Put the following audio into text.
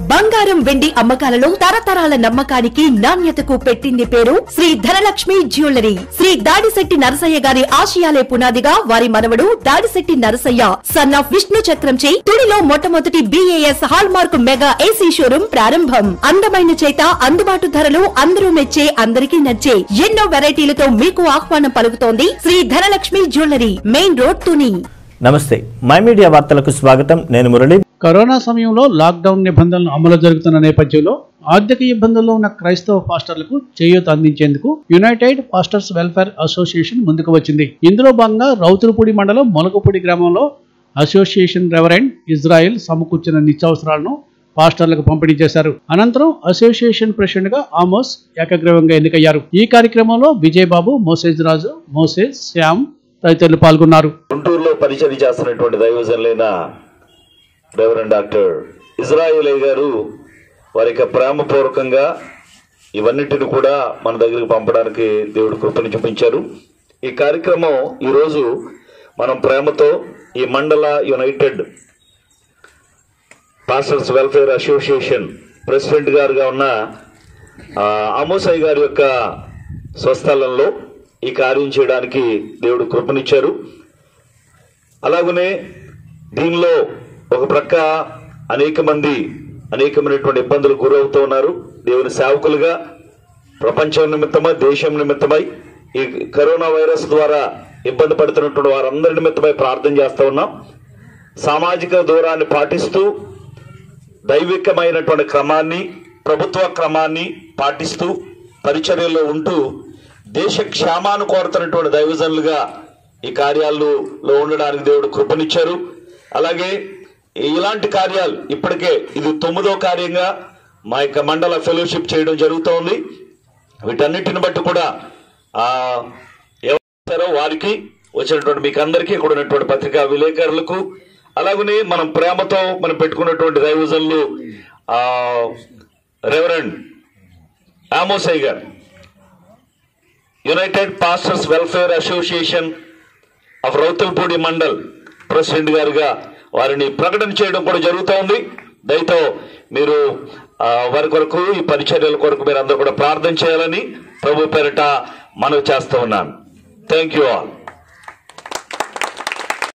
బంగారం వెండి అమ్మకాలలో తరతరాల నమ్మకానికి నాణ్యతకు పెట్టింది పేరు శ్రీ ధనలక్ష్మి జ్యువెలరీ శ్రీ దాడిశెట్టి నరసయ్య గారి ఆశయాలే పునాదిగా వారి మనవడు దాడిశెట్టి నరసయ్య సన్ ఆఫ్ విష్ణు చక్రంచే తుడిలో మొట్టమొదటి BAS hall mark mega AC showroom ప్రారంభం అందమైన చేత అందుబాటు ధరలు అందరూ మెచ్చే అందరికీ నచ్చే ఎన్నో వెరైటీలతో మీకు ఆహ్వానం పలుకుతోంది Shri Dhanalakshmi jewellery main road Tuni నమస్తే మై మీడియా వార్తలకు స్వాగతం నేను మురళి కరోనా సమయంలో లాక్డౌన్ నిబంధనలు అమలు జరుగుతున్న నేపథ్యంలో ఆర్థిక ఇబ్బందుల్లో ఉన్న క్రైస్తవ పాస్టర్లకు చేయూత అందించేందుకు యునైటెడ్ పాస్టర్స్ వెల్ఫేర్ అసోసియేషన్ ముందుకు వచ్చింది ఇందులో భాగంగా రౌతులపూడి మండలం మొలకపూడి గ్రామంలో అసోసియేషన్ రెవరెండ్ ఇజ్రాయెల్ సమకూర్చిన నిత్యావసరాలను పాస్టర్లకు పంపిణీ చేశారు అనంతరం అసోసియేషన్ ప్రెసిడెంట్ గా ఆమోస్ ఏకగ్రీవంగా ఎన్నికయ్యారు ఈ కార్యక్రమంలో విజయబాబు మోసేజ్ రాజు మోసేజ్ శ్యామ్ తదితరులు పాల్గొన్నారు గుంటూరులో పరిచయం చేస్తున్నటువంటి దైవజనులైన రెవరెండ్ డాక్టర్ ఇజ్రాయిలే గారు వారి యొక్క ప్రేమపూర్వకంగా ఇవన్నిటిని కూడా మన దగ్గరికి పంపడానికి దేవుడు కృపను చూపించారు ఈ కార్యక్రమం ఈరోజు మనం ప్రేమతో ఈ మండల united pastors welfare association president గారుగా ఉన్న ఆ, అమోసాయి గారి యొక్క స్వస్థలంలో ఈ కార్యం చేయడానికి దేవుడు కృపనిచ్చారు అలాగనే దీనిలో ఒక ప్రక్క అనేక మంది అనేకమైనటువంటి ఇబ్బందులకు గురవుతూ ఉన్నారు దేవుని సేవకులుగా ప్రపంచం నిమిత్తమై దేశం నిమిత్తమై ఈ కరోనా వైరస్ ద్వారా ఇబ్బంది పడుతున్నటువంటి వారందరి నిమిత్తమై ప్రార్థన చేస్తూ ఉన్నాం సామాజిక దూరాన్ని పాటిస్తూ దైవికమైనటువంటి క్రమాన్ని ప్రభుత్వ క్రమాన్ని పాటిస్తూ పరిచర్యలో ఉంటూ దేశ క్షేమాన్ని కోరుతున్నటువంటి దైవజనులుగా ఈ కార్యాల్లో ఉండడానికి దేవుడు కృపనిచ్చారు అలాగే ఇలాంటి కార్యాలు ఇప్పటికే ఇది తొమ్మిదో కార్యంగా మా యొక్క మండల ఫెలోషిప్ చేయడం జరుగుతోంది వీటన్నిటిని బట్టి కూడా ఆ ఎవరు వారికి వచ్చినటువంటి మీకు అందరికీ ఇక్కడ ఉన్నటువంటి పత్రికా విలేకరులకు అలాగనే మనం ప్రేమతో మనం పెట్టుకున్నటువంటి దైవజనులు ఆ reverend Amosai garu united pastors welfare association of Routhulapudi mandal president గారుగా వారిని ప్రకటన చేయడం కూడా జరుగుతోంది దయతో మీరు ఆ, వారి కొరకు ఈ పరిచర్యల కొరకు మీరు అందరూ కూడా ప్రార్థన చేయాలని ప్రభు పేరిట మనవి చేస్తూ ఉన్నాను థ్యాంక్ యూ ఆల్